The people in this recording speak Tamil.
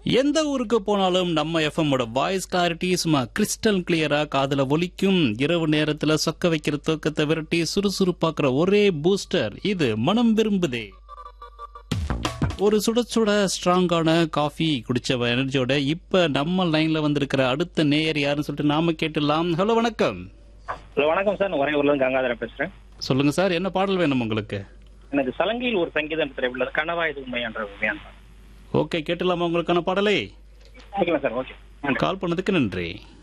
எந்த ஊருக்கு போனாலும் நம்ம எஃப்எம்மோட வாய்ஸ் கிளாரிட்டி சும்மா கிறிஸ்டல் கிளியரா காதுல ஒலிக்கும் இரவு நேரத்துல சொக்க வைக்கிற தூக்கத்தை விரட்டி சுறுசுறுப்பாக்குற ஒரே பூஸ்டர் இது மனம் விரும்புதே ஒரு சுட சுட ஸ்ட்ராங்கான காஃபி குடிச்ச எனர்ஜியோட இப்ப நம்ம லைன்ல வந்திருக்கிற அடுத்த நேயர் யாருன்னு சொல்லிட்டு நாம கேட்டுடலாம் ஹலோ வணக்கம் ஹலோ வணக்கம் சார் நான் உறையூர்ல இருந்து கங்காதரன் பேசுறேன் சொல்லுங்க சார் என்ன பாடல் வேணும் உங்களுக்கு எனக்கு சலங்கையில் ஒரு சங்கீதம் திரைப்படம் கனவா இது உண்மையான்ற உண்மையான ஓகே கேட்டுலாமா உங்களுக்கான பாடலை ஓகேங்களா சார் ஓகே நன்றி கால் பண்ணதுக்கு நன்றி